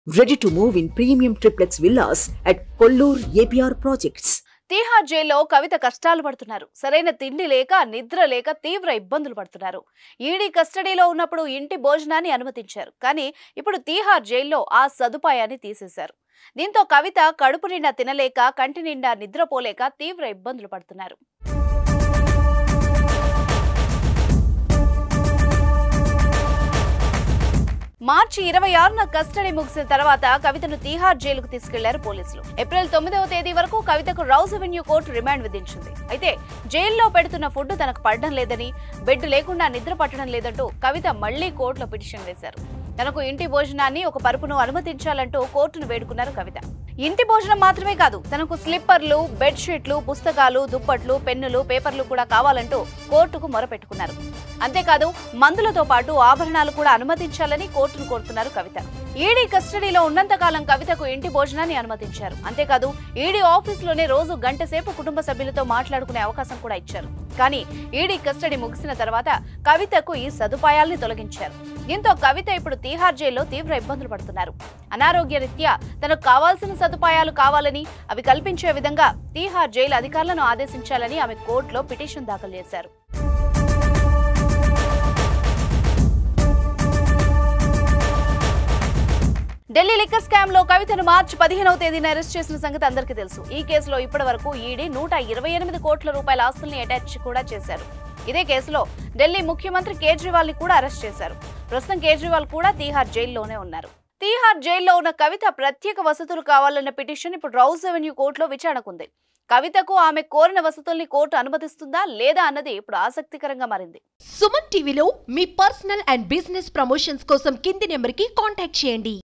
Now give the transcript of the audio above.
Ready to move in premium triplex villas at Kollur APR Projects. Tihar జైల్లో కవిత కష్టాలు పడుతున్నారు సరైన తిండి లేక నిద్ర లేక తీవ్ర ఇబ్బందులు పడుతున్నారు ఈడీ కస్టడీలో ఉన్నప్పుడు ఇంటి భోజనాన్ని అనుమతించారు కానీ ఇప్పుడు తీహార్ జైల్లో ఆ సదుపాయాన్ని తీసేశారు దీంతో కవిత కడుపు నిండా తినలేక కంటి నిండా నిద్రపోలేక తీవ్ర ఇబ్బందులు పడుతున్నారు మార్చి ఇరవై ఆరున కస్టడీ ముగిసిన తర్వాత కవితను తీహార్ జైలుకు తీసుకెళ్లారు పోలీసులు ఏప్రిల్ తొమ్మిదవ తేదీ వరకు కవితకు రౌజ్ అవెన్యూ కోర్టు రిమాండ్ విధించింది అయితే జైల్లో పెడుతున్న ఫుడ్ తనకు పడడం లేదని బెడ్ లేకుండా నిద్ర పట్టడం లేదంటూ కవిత మళ్లీ కోర్టులో పిటిషన్ వేశారు తనకు ఇంటి భోజనాన్ని ఒక పరుపును అనుమతించాలంటూ కోర్టును వేడుకున్నారు కవిత ఇంటి భోజనం మాత్రమే కాదు తనకు స్లిప్పర్లు బెడ్షీట్లు పుస్తకాలు దుప్పట్లు పెన్నులు పేపర్లు కూడా కావాలంటూ కోర్టుకు మొరపెట్టుకున్నారు అంతేకాదు మందులతో పాటు ఆభరణాలు కూడా అనుమతించాలని కోర్టును కోరుతున్నారు కవిత ఈడీ కస్టడీలో ఉన్నంతకాలం కవితకు ఇంటి భోజనాన్ని అనుమతించారు అంతేకాదు ఈడీ ఆఫీసులోనే రోజు గంట సేపు కుటుంబ సభ్యులతో మాట్లాడుకునే అవకాశం కూడా ఇచ్చారు కానీ ఈడీ కస్టడీ ముగిసిన తర్వాత కవితకు ఈ సదుపాయాల్ని తొలగించారు దీంతో కవిత ఇప్పుడు తీహార్ జైల్లో తీవ్ర ఇబ్బందులు పడుతున్నారు అనారోగ్య రీత్యా తనకు కావాల్సిన సదుపాయాలు కావాలని అవి కల్పించే విధంగా తీహార్ జైలు అధికారులను ఆదేశించాలని ఆమె కోర్టులో పిటిషన్ దాఖలు చేశారు ఢిల్లీ లిక్కర్ స్కామ్ లో కవితను మార్చి పదిహేనవ తేదీన అరెస్ట్ చేసిన సంగతి అందరికీ తెలుసు ఈ కేసులో ఇప్పటి వరకు ఈడీ నూట ఇరవై ఎనిమిది కోట్ల రూపాయల ఆస్తుల్ని అటాచ్ కూడా చేశారు ఇదే కేసులో ఢిల్లీ ముఖ్యమంత్రి కేజ్రీవాల్ ని కూడా అరెస్ట్ చేశారు ప్రస్తుతం కేజ్రీవాల్ కూడా తీహార్ జైల్లోనే ఉన్నారు తీహార్ జైల్లో ఉన్న కవిత ప్రత్యేక వసతులు కావాలన్న పిటిషన్ ఇప్పుడు రౌజ్ అవెన్యూ కోర్టులో విచారణకుంది కవితకు ఆమె కోరిన వసతుల్ని కోర్టు అనుమతిస్తుందా లేదా అన్నది ఇప్పుడు ఆసక్తికరంగా మారింది సుమన్ టీవీలో మీ పర్సనల్ అండ్ బిజినెస్ ప్రమోషన్స్ కోసం కింది నెంబర్కి కాంటాక్ట్ చేయండి